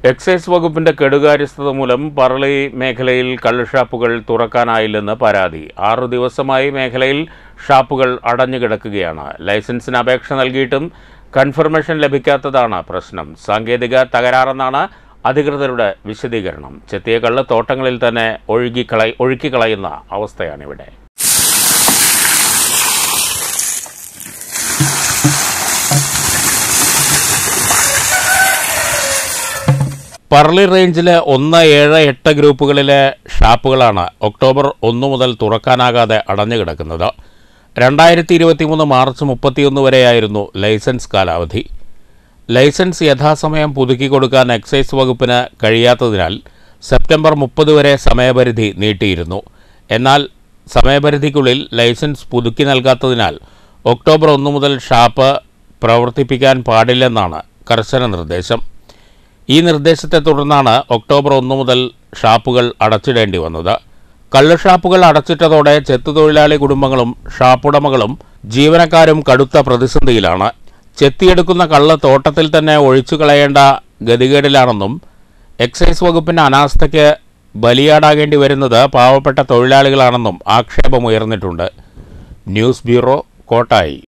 excise വകുപ്പിന്റെ കെടുകാര്യസ്ഥത മൂലം പറളി മേഖലയിൽ കള്ളുഷാപ്പുകൾ തുറക്കാനായില്ലെന്ന് പരാതി ആറു ദിവസമായി മേഖലയിൽ ഷാപ്പുകൾ അടഞ്ഞുകിടക്കുകയാണ് ലൈസൻസിന് അപേക്ഷ നൽകിയിട്ടും കൺഫർമേഷൻ ലഭിക്കാത്തതാണ് പ്രശ്നം സാങ്കേതിക തകരാറെന്നാണ് അധികൃതരുടെ വിശദീകരണം ചെത്തിയ കള്ള് തോട്ടങ്ങളിൽ തന്നെ ഒഴുകിക്കള ഒഴുക്കിക്കളയുന്ന അവസ്ഥയാണിവിടെ പറളി റേഞ്ചിലെ ഒന്ന് ഏഴ് എട്ട് ഗ്രൂപ്പുകളിലെ ഷാപ്പുകളാണ് ഒക്ടോബർ ഒന്ന് മുതൽ തുറക്കാനാകാതെ അടഞ്ഞുകിടക്കുന്നത് രണ്ടായിരത്തി ഇരുപത്തിമൂന്ന് മാർച്ച് മുപ്പത്തിയൊന്ന് വരെയായിരുന്നു ലൈസൻസ് കാലാവധി ലൈസൻസ് യഥാസമയം പുതുക്കി കൊടുക്കാൻ എക്സൈസ് വകുപ്പിന് കഴിയാത്തതിനാൽ സെപ്റ്റംബർ മുപ്പത് വരെ സമയപരിധി നീട്ടിയിരുന്നു എന്നാൽ സമയപരിധിക്കുള്ളിൽ ലൈസൻസ് പുതുക്കി നൽകാത്തതിനാൽ ഒക്ടോബർ ഒന്ന് മുതൽ ഷാപ്പ് പ്രവർത്തിപ്പിക്കാൻ പാടില്ലെന്നാണ് കർശന നിർദ്ദേശം ഈ നിർദ്ദേശത്തെ തുടർന്നാണ് ഒക്ടോബർ ഒന്ന് മുതൽ ഷാപ്പുകൾ അടച്ചിടേണ്ടി വന്നത് കള്ള് ഷാപ്പുകൾ അടച്ചിട്ടതോടെ ചെത്തുതൊഴിലാളി കുടുംബങ്ങളും ഷാപ്പുടമകളും ജീവനക്കാരും കടുത്ത പ്രതിസന്ധിയിലാണ് ചെത്തിയെടുക്കുന്ന കള്ള് തോട്ടത്തിൽ തന്നെ ഒഴിച്ചു കളയേണ്ട ഗതികേടിലാണെന്നും എക്സൈസ് വകുപ്പിന്റെ അനാസ്ഥയ്ക്ക് ബലിയാടാകേണ്ടി വരുന്നത് പാവപ്പെട്ട തൊഴിലാളികളാണെന്നും ആക്ഷേപമുയർന്നിട്ടുണ്ട് ന്യൂസ് ബ്യൂറോ കോട്ടായി